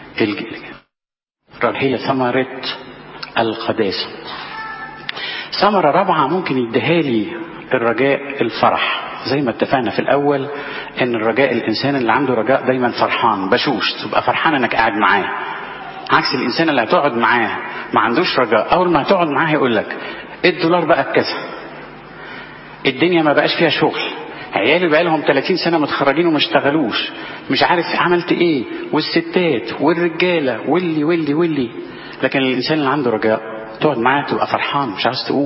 هي ثمرة القداسة ثمرة رابعة ممكن يديها لي الرجاء الفرح زي ما اتفقنا في الأول إن الرجاء الإنسان اللي عنده رجاء دايما فرحان بشوش تبقى فرحان إنك قاعد معاه عكس الإنسان اللي هتقعد معاه ما عندوش رجاء أول ما هتقعد معاه يقول لك الدولار بقى بكذا الدنيا ما بقاش فيها شغل عيالي بقى لهم 30 سنة متخرجين وما اشتغلوش مش عارف عملت ايه والستات والرجالة واللي واللي واللي لكن الإنسان اللي عنده رجاء تقعد معاه تبقى فرحان مش عاوز تقوم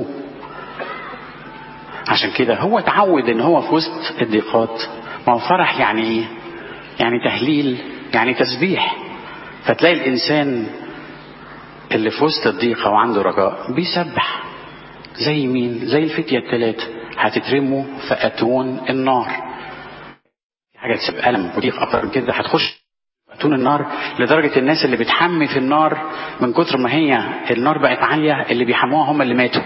عشان كده هو اتعود ان هو في وسط الضيقات ما هو فرح يعني ايه يعني تهليل يعني تسبيح فتلاقي الانسان اللي في وسط الضيقة وعنده رجاء بيسبح زي مين زي الفتية الثلاثة هتترموا في أتون النار حاجة تسبب ألم وضيق أكتر من كده هتخش أتون النار لدرجة الناس اللي بتحمي في النار من كتر ما هي النار بقت عالية اللي بيحموها هم اللي ماتوا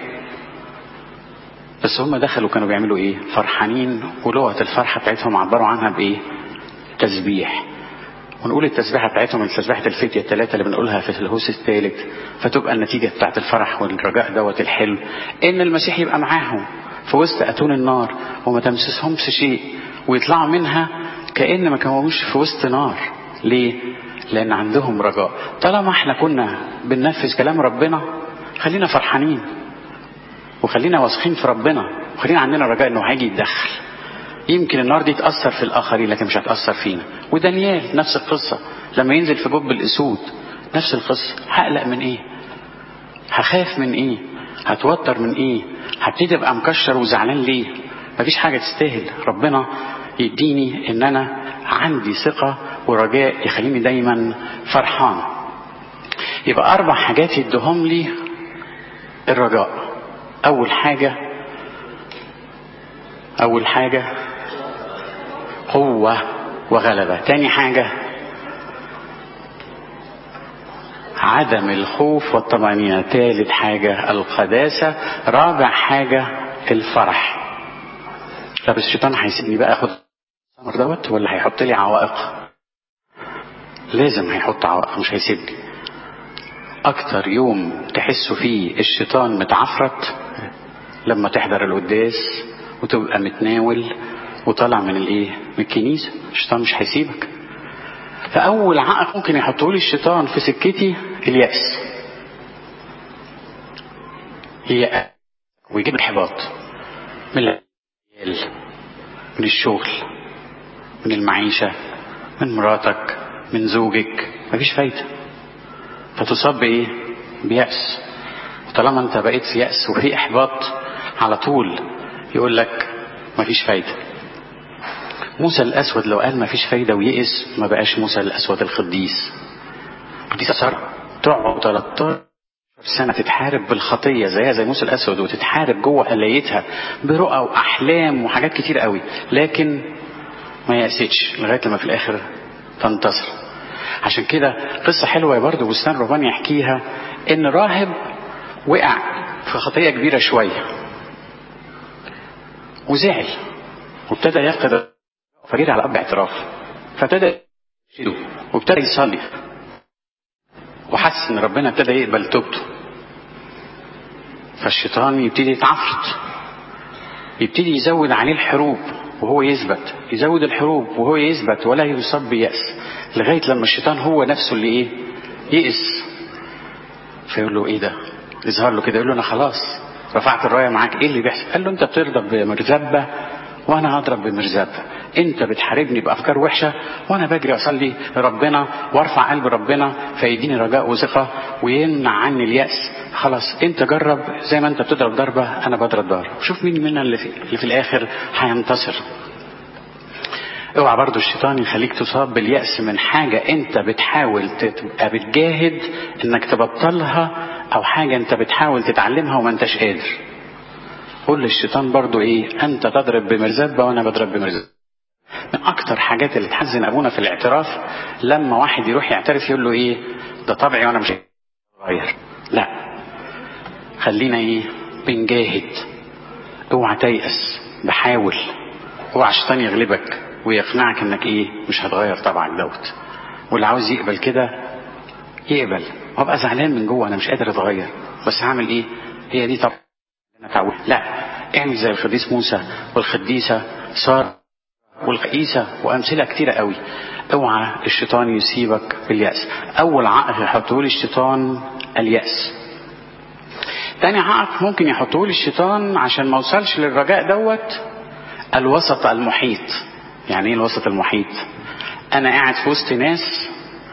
بس هم دخلوا كانوا بيعملوا ايه فرحانين ولغة الفرحة بتاعتهم عبروا عنها بايه تسبيح ونقول التسبيحة بتاعتهم التسبيحة الفتية الثلاثة اللي بنقولها في الهوس الثالث فتبقى النتيجة بتاعت الفرح والرجاء دوت الحلو ان المسيح يبقى معاهم في وسط اتون النار وما تمسسهمش شيء ويطلعوا منها كأن ما كانوش في وسط نار ليه لان عندهم رجاء طالما احنا كنا بننفذ كلام ربنا خلينا فرحانين وخلينا واثقين في ربنا وخلينا عندنا رجاء انه هيجي يتدخل يمكن النار دي تأثر في الآخرين لكن مش هتأثر فينا ودانيال نفس القصة لما ينزل في باب الأسود نفس القصة هقلق من إيه هخاف من إيه هتوتر من إيه هبتدي أبقى مكشر وزعلان ليه مفيش حاجة تستاهل ربنا يديني إن أنا عندي ثقة ورجاء يخليني دايما فرحان يبقى أربع حاجات يدهم لي الرجاء أول حاجة أول حاجة قوة وغلبة تاني حاجة عدم الخوف والطمأنينة ثالث حاجة القداسة رابع حاجة الفرح طب الشيطان هيسيبني بقى اخد الثمر دوت ولا هيحط لي عوائق لازم هيحط عوائق مش هيسيبني اكتر يوم تحسوا فيه الشيطان متعفرت لما تحضر القداس وتبقى متناول وطالع من الايه من الكنيسه الشيطان مش هيسيبك فاول عائق ممكن يحطه لي الشيطان في سكتي الياس هي ويجيب الاحباط من العيال من الشغل من المعيشه من مراتك من زوجك مفيش فايده فتصاب بايه بيأس وطالما انت بقيت يأس وفي احباط على طول يقول لك مفيش فايده موسى الاسود لو قال مفيش فايده ويئس ما بقاش موسى الاسود القديس قديس ساره تقعد 13 سنة تتحارب بالخطية زيها زي موسى الأسود وتتحارب جوه قلايتها برؤى وأحلام وحاجات كتير قوي لكن ما يأستش لغاية لما في الآخر تنتصر عشان كده قصة حلوة برضه بستان رهبان يحكيها إن راهب وقع في خطية كبيرة شوية وزعل وابتدى يفقد فجري على أب اعتراف فابتدى يشيله وابتدى يصلي وحس ان ربنا ابتدى يقبل توبته فالشيطان يبتدي يتعفرت يبتدي يزود عليه الحروب وهو يثبت يزود الحروب وهو يثبت ولا يصاب بيأس لغاية لما الشيطان هو نفسه اللي ايه يئس فيقول له ايه ده يظهر له كده يقول له انا خلاص رفعت الرايه معاك ايه اللي بيحصل قال له انت بترضى بمرزبه وانا هضرب بمرزبه انت بتحاربني بافكار وحشه وانا بجري اصلي لربنا وارفع قلب ربنا فيديني رجاء وثقه ويمنع عني الياس خلاص انت جرب زي ما انت بتضرب ضربه انا بضرب ضربه شوف مين منا اللي في, اللي في الاخر هينتصر اوعى برضو الشيطان يخليك تصاب باليأس من حاجة انت بتحاول تبقى بتجاهد انك تبطلها او حاجة انت بتحاول تتعلمها وما انتش قادر قول للشيطان برضو ايه انت تضرب بمرزبة وانا بضرب بمرزبة من اكتر حاجات اللي تحزن ابونا في الاعتراف لما واحد يروح يعترف يقول له ايه ده طبعي وانا مش غير لا خلينا ايه بنجاهد اوعى تيأس بحاول اوعى الشيطان يغلبك ويقنعك انك ايه مش هتغير طبعك دوت واللي عاوز يقبل كده يقبل وابقى زعلان من جوه انا مش قادر اتغير بس هعمل ايه هي دي طب انا تعود لا اعمل زي القديس موسى والقديسه ساره والقيسه وامثله كتيره قوي اوعى الشيطان يسيبك بالياس اول عائق يحطه لي الشيطان الياس تاني عائق ممكن يحطه لي الشيطان عشان ما اوصلش للرجاء دوت الوسط المحيط يعني ايه الوسط المحيط انا قاعد في وسط ناس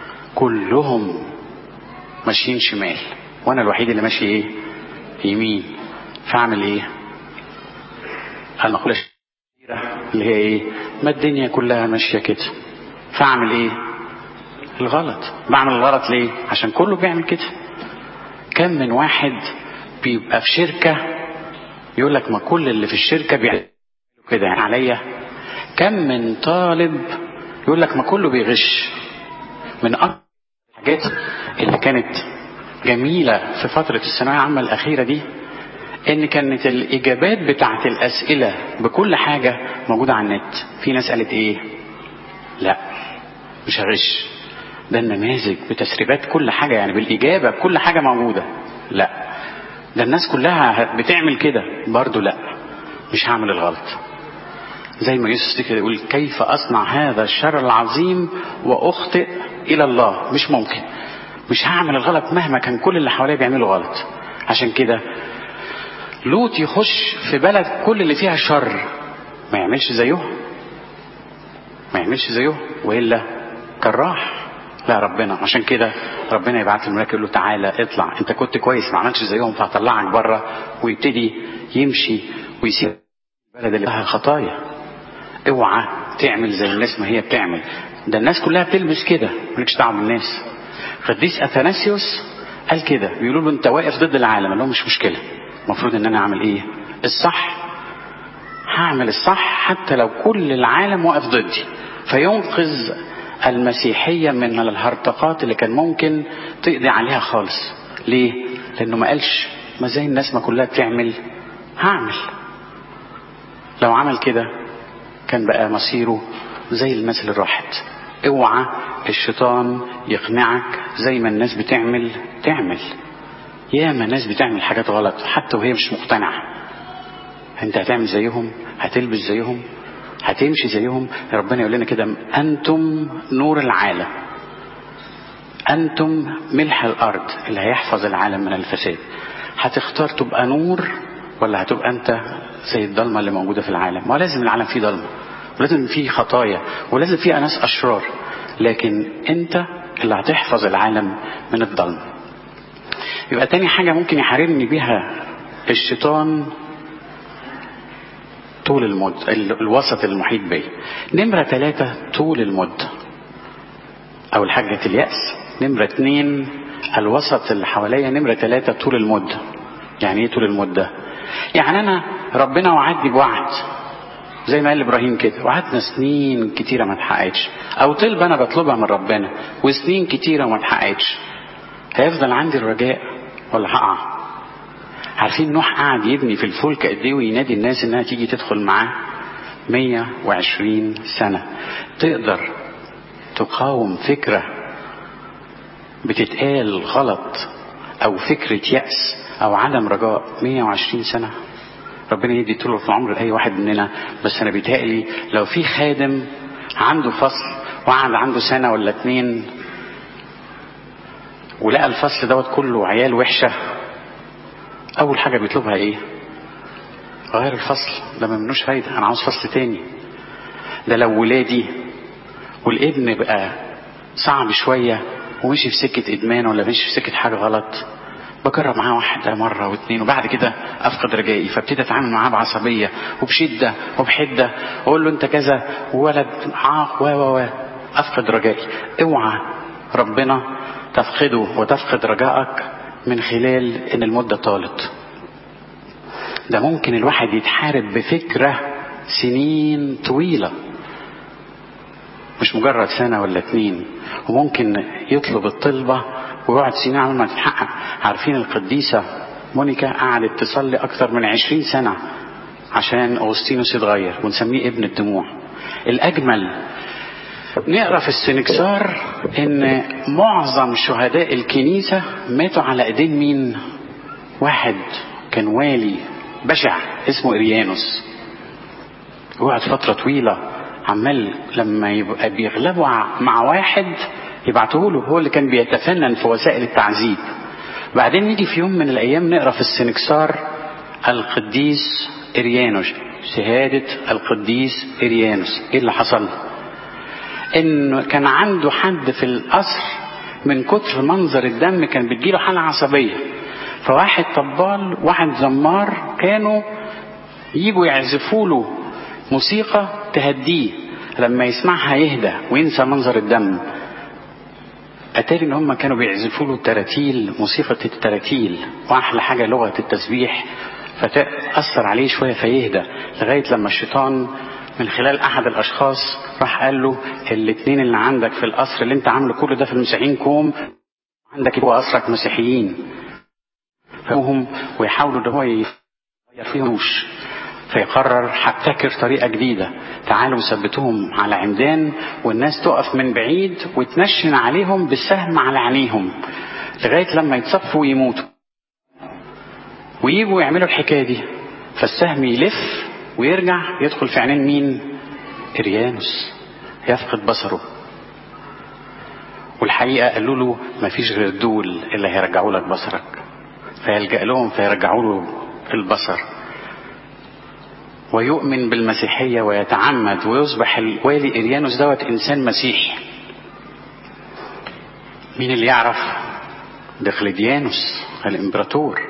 كلهم ماشيين شمال وانا الوحيد اللي ماشي ايه يمين فاعمل ايه المقولة اللي هي ايه ما الدنيا كلها ماشية كده فاعمل ايه الغلط بعمل الغلط ليه عشان كله بيعمل كده كم من واحد بيبقى في شركة يقول لك ما كل اللي في الشركة بيعملوا كده يعني عليا كم من طالب يقول لك ما كله بيغش من أكثر الحاجات اللي كانت جميلة في فترة الثانوية العامة الأخيرة دي إن كانت الإجابات بتاعت الأسئلة بكل حاجة موجودة على النت في ناس قالت إيه لا مش هغش ده النماذج بتسريبات كل حاجة يعني بالإجابة بكل حاجة موجودة لا ده الناس كلها بتعمل كده برضو لا مش هعمل الغلط زي ما يوسف كده يقول كيف أصنع هذا الشر العظيم وأخطئ إلى الله مش ممكن مش هعمل الغلط مهما كان كل اللي حواليا بيعملوا غلط عشان كده لوط يخش في بلد كل اللي فيها شر ما يعملش زيهم ما يعملش زيهم والا كان راح لا ربنا عشان كده ربنا يبعت الملاك يقول له تعالى اطلع انت كنت كويس ما عملتش زيهم فهطلعك بره ويبتدي يمشي ويسيب البلد اللي فيها خطايا اوعى تعمل زي الناس ما هي بتعمل ده الناس كلها بتلبس كده مالكش دعوه بالناس قديس اثناسيوس قال كده بيقولوا له انت واقف ضد العالم قال لهم مش مشكله المفروض ان انا اعمل ايه الصح هعمل الصح حتى لو كل العالم واقف ضدي فينقذ المسيحية من الهرطقات اللي كان ممكن تقضي عليها خالص ليه؟ لأنه ما قالش ما زي الناس ما كلها بتعمل هعمل لو عمل كده كان بقى مصيره زي الناس اللي راحت اوعى الشيطان يقنعك زي ما الناس بتعمل تعمل ياما ناس بتعمل حاجات غلط حتى وهي مش مقتنعة انت هتعمل زيهم هتلبس زيهم هتمشي زيهم ربنا يقول لنا كده انتم نور العالم انتم ملح الارض اللي هيحفظ العالم من الفساد هتختار تبقى نور ولا هتبقى انت زي الضلمه اللي موجوده في العالم ما لازم العالم فيه ضلمه ولازم فيه خطايا ولازم فيه ناس اشرار لكن انت اللي هتحفظ العالم من الضلمه يبقى تاني حاجه ممكن يحاربني بيها الشيطان طول المد الوسط المحيط بي نمرة ثلاثة طول المد أو الحاجة اليأس نمرة اثنين الوسط اللي حواليا نمرة ثلاثة طول المد يعني ايه طول المدة يعني أنا ربنا وعدني بوعد زي ما قال إبراهيم كده وعدنا سنين كتيرة ما اتحققتش أو طلب أنا بطلبها من ربنا وسنين كتيرة ما اتحققتش هيفضل عندي الرجاء ولا هقع عارفين نوح قعد يبني في الفلك قد ايه وينادي الناس انها تيجي تدخل معاه 120 سنة تقدر تقاوم فكرة بتتقال غلط او فكرة يأس او عدم رجاء 120 سنة ربنا يدي طول العمر لأي واحد مننا بس انا بيتهيألي لو في خادم عنده فصل وقعد عنده سنة ولا اتنين ولقى الفصل دوت كله عيال وحشة أول حاجة بيطلبها إيه؟ غير الفصل ده ما منوش فايدة أنا عاوز فصل تاني ده لو ولادي والابن بقى صعب شوية ومشي في سكة إدمان ولا مشي في سكة حاجة غلط بجرب معاه واحدة مرة واثنين وبعد كده أفقد رجائي فابتدي أتعامل معاه بعصبية وبشدة وبحدة وأقول له أنت كذا وولد عاق و و و أفقد رجائي اوعى ربنا تفقده وتفقد رجائك من خلال ان المدة طالت ده ممكن الواحد يتحارب بفكرة سنين طويلة مش مجرد سنة ولا اتنين وممكن يطلب الطلبة ويقعد سنين عمل ما تتحقق عارفين القديسة مونيكا قعدت تصلي أكثر من عشرين سنة عشان أغسطينوس يتغير ونسميه ابن الدموع الأجمل نقرا في السنكسار ان معظم شهداء الكنيسه ماتوا على ايدين مين واحد كان والي بشع اسمه اريانوس وقعد فتره طويله عمال لما يبقى بيغلبوا مع واحد يبعتوه له هو اللي كان بيتفنن في وسائل التعذيب بعدين نيجي في يوم من الايام نقرا في السنكسار القديس اريانوس شهاده القديس اريانوس ايه اللي حصل انه كان عنده حد في القصر من كتر منظر الدم كان بتجيله حالة عصبية فواحد طبال واحد زمار كانوا يجوا يعزفوا له موسيقى تهديه لما يسمعها يهدى وينسى منظر الدم أتاري إن هم كانوا بيعزفوا له تراتيل موسيقى التراتيل وأحلى حاجة لغة التسبيح فتأثر عليه شوية فيهدى لغاية لما الشيطان من خلال احد الاشخاص راح قال له الاثنين اللي عندك في القصر اللي انت عامله كل ده في المسيحيين كوم عندك هو قصرك مسيحيين فهم ويحاولوا ان هو يغير فيهمش فيقرر هبتكر طريقه جديده تعالوا ثبتوهم على عمدان والناس تقف من بعيد وتنشن عليهم بالسهم على عينيهم لغايه لما يتصفوا ويموتوا ويجوا يعملوا الحكايه دي فالسهم يلف ويرجع يدخل في عينين مين إريانوس يفقد بصره والحقيقة قالوا له ما فيش غير دول اللي هيرجعوا لك بصرك فيلجأ لهم فيرجعوا له البصر ويؤمن بالمسيحية ويتعمد ويصبح الوالي إريانوس دوت إنسان مسيحي مين اللي يعرف دقلديانوس الإمبراطور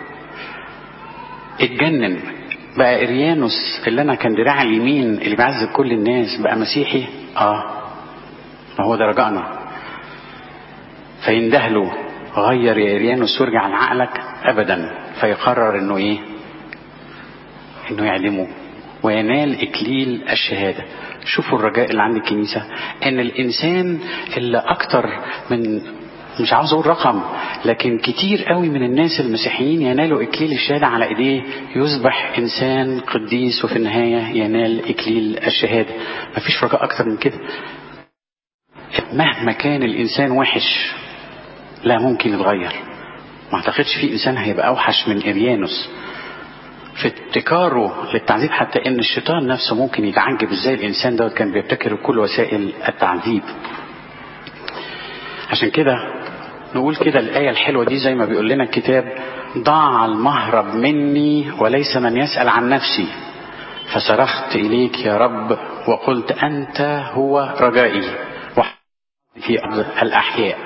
اتجنن بقى إريانوس اللي أنا كان دراع اليمين اللي بيعذب كل الناس بقى مسيحي آه ما هو ده رجائنا فيندهله غير يا إريانوس وارجع لعقلك أبدا فيقرر إنه إيه إنه يعدمه وينال إكليل الشهادة شوفوا الرجاء اللي عند الكنيسة إن الإنسان اللي أكتر من مش عاوز أقول رقم لكن كتير قوي من الناس المسيحيين ينالوا إكليل الشهادة على إيديه يصبح إنسان قديس وفي النهاية ينال إكليل الشهادة مفيش رجاء أكتر من كده مهما كان الإنسان وحش لا ممكن يتغير ما اعتقدش في إنسان هيبقى أوحش من إريانوس في ابتكاره للتعذيب حتى ان الشيطان نفسه ممكن يتعجب ازاي الانسان ده كان بيبتكر كل وسائل التعذيب عشان كده نقول كده الآية الحلوة دي زي ما بيقول لنا الكتاب ضاع المهرب مني وليس من يسأل عن نفسي فصرخت إليك يا رب وقلت أنت هو رجائي في أرض الأحياء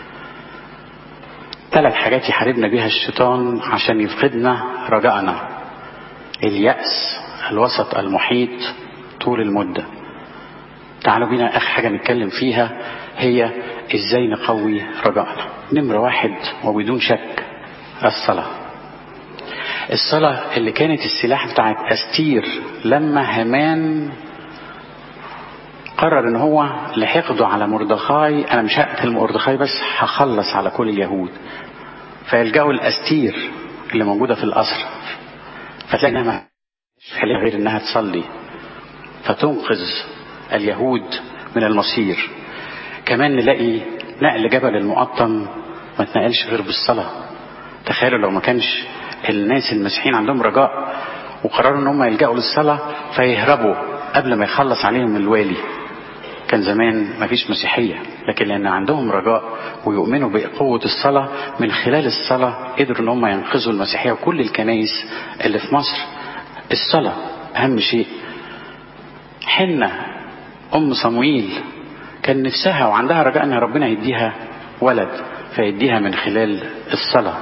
ثلاث حاجات يحاربنا بها الشيطان عشان يفقدنا رجائنا اليأس الوسط المحيط طول المدة تعالوا بينا آخر حاجة نتكلم فيها هي ازاي نقوي رجائنا نمرة واحد وبدون شك الصلاة الصلاة اللي كانت السلاح بتاعت أستير لما هامان قرر ان هو لحقده على مردخاي انا مش هقتل مردخاي بس هخلص على كل اليهود فيلجأوا الاستير اللي موجودة في القصر فتلاقي انها خليها غير انها تصلي فتنقذ اليهود من المصير كمان نلاقي نقل جبل المقطم ما اتنقلش غير بالصلاة تخيلوا لو ما كانش الناس المسيحيين عندهم رجاء وقرروا ان هم يلجأوا للصلاة فيهربوا قبل ما يخلص عليهم الوالي كان زمان ما فيش مسيحية لكن لأن عندهم رجاء ويؤمنوا بقوة الصلاة من خلال الصلاة قدروا ان هم ينقذوا المسيحية وكل الكنائس اللي في مصر الصلاة أهم شيء حنة أم صمويل كان نفسها وعندها رجاء ان ربنا يديها ولد فيديها من خلال الصلاة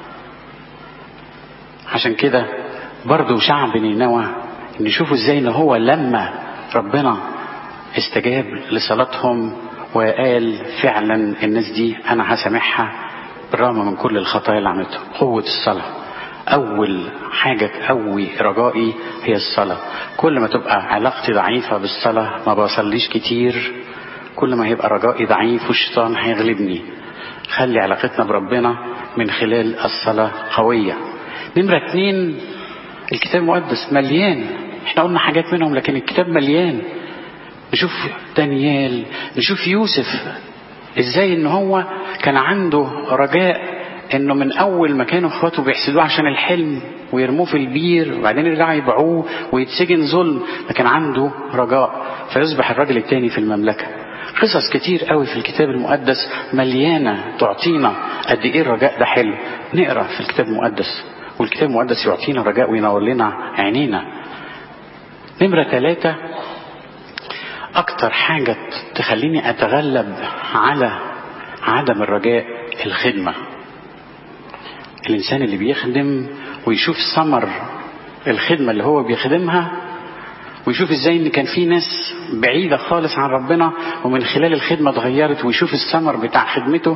عشان كده برضو شعب نينوى نشوفوا ازاي ان هو لما ربنا استجاب لصلاتهم وقال فعلا الناس دي انا هسامحها بالرغم من كل الخطايا اللي عملتها قوة الصلاة أول حاجة تقوي رجائي هي الصلاة كل ما تبقى علاقتي ضعيفة بالصلاة ما بصليش كتير كل ما هيبقى رجائي ضعيف والشيطان هيغلبني خلي علاقتنا بربنا من خلال الصلاة قوية نمرة اتنين الكتاب المقدس مليان احنا قلنا حاجات منهم لكن الكتاب مليان نشوف دانيال نشوف يوسف ازاي ان هو كان عنده رجاء انه من اول ما كانوا اخواته بيحسدوه عشان الحلم ويرموه في البير وبعدين يرجعوا يبيعوه ويتسجن ظلم لكن عنده رجاء فيصبح الراجل التاني في المملكه قصص كتير قوي في الكتاب المقدس مليانه تعطينا قد ايه الرجاء ده حلو نقرا في الكتاب المقدس والكتاب المقدس يعطينا رجاء وينور لنا عينينا نمره ثلاثه اكتر حاجه تخليني اتغلب على عدم الرجاء الخدمه الإنسان اللي بيخدم ويشوف ثمر الخدمة اللي هو بيخدمها ويشوف ازاي ان كان في ناس بعيدة خالص عن ربنا ومن خلال الخدمة اتغيرت ويشوف الثمر بتاع خدمته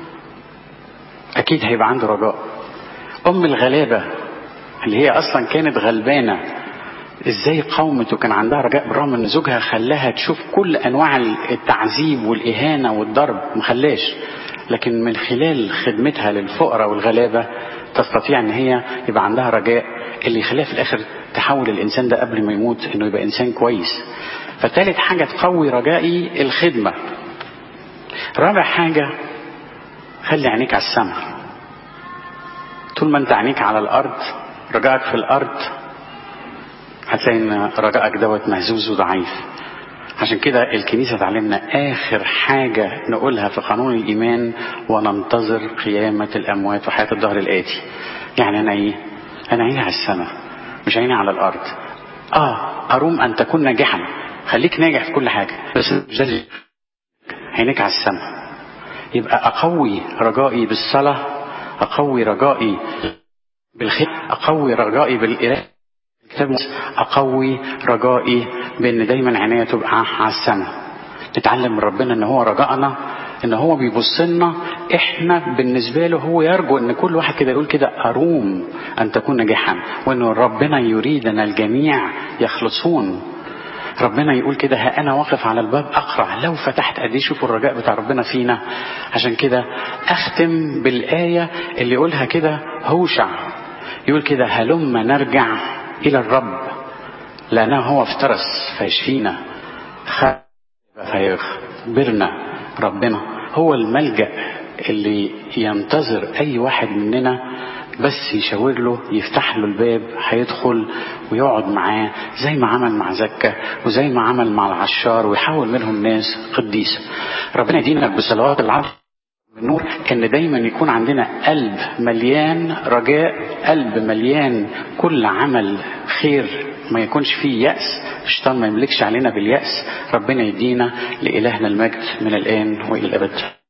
اكيد هيبقى عنده رجاء ام الغلابة اللي هي اصلا كانت غلبانة ازاي قاومت وكان عندها رجاء بالرغم ان زوجها خلاها تشوف كل انواع التعذيب والاهانة والضرب مخلاش لكن من خلال خدمتها للفقراء والغلابة تستطيع ان هي يبقى عندها رجاء اللي يخليها في الاخر تحول الانسان ده قبل ما يموت انه يبقى انسان كويس فتالت حاجة تقوي رجائي الخدمة رابع حاجة خلي عينيك على السماء طول ما انت عينيك على الارض رجائك في الارض هتلاقي ان رجائك دوت مهزوز وضعيف عشان كده الكنيسة تعلمنا آخر حاجة نقولها في قانون الإيمان وننتظر قيامة الأموات وحياة الظهر الآتي يعني أنا إيه؟ أنا عيني على السماء مش عيني على الأرض اه اروم ان تكون ناجحا خليك ناجح في كل حاجه بس مش ده اللي- عينيك على السماء يبقى اقوي رجائي بالصلاه اقوي رجائي بالخير اقوي رجائي بالقراءه الكتاب المقدس اقوي رجائي بان دايما عينيا تبقى على السماء نتعلم من ربنا ان هو رجائنا ان هو بيبص لنا احنا بالنسبه له هو يرجو ان كل واحد كده يقول كده اروم ان تكون ناجحا وان ربنا يريدنا الجميع يخلصون ربنا يقول كده ها انا واقف على الباب اقرع لو فتحت ادي شوفوا الرجاء بتاع ربنا فينا عشان كده اختم بالايه اللي يقولها كده هوشع يقول كده هلم نرجع الى الرب لانه هو افترس فيشفينا خ- فيخبرنا ربنا هو الملجأ اللي ينتظر اي واحد مننا بس يشاور له يفتح له الباب هيدخل ويقعد معاه زي ما عمل مع زكا وزي ما عمل مع العشار ويحول منهم ناس قديسة ربنا يدينا بصلوات العصر النور ان دايما يكون عندنا قلب مليان رجاء قلب مليان كل عمل خير ما يكونش فيه يأس الشيطان ما يملكش علينا باليأس ربنا يدينا لإلهنا المجد من الآن وإلى الأبد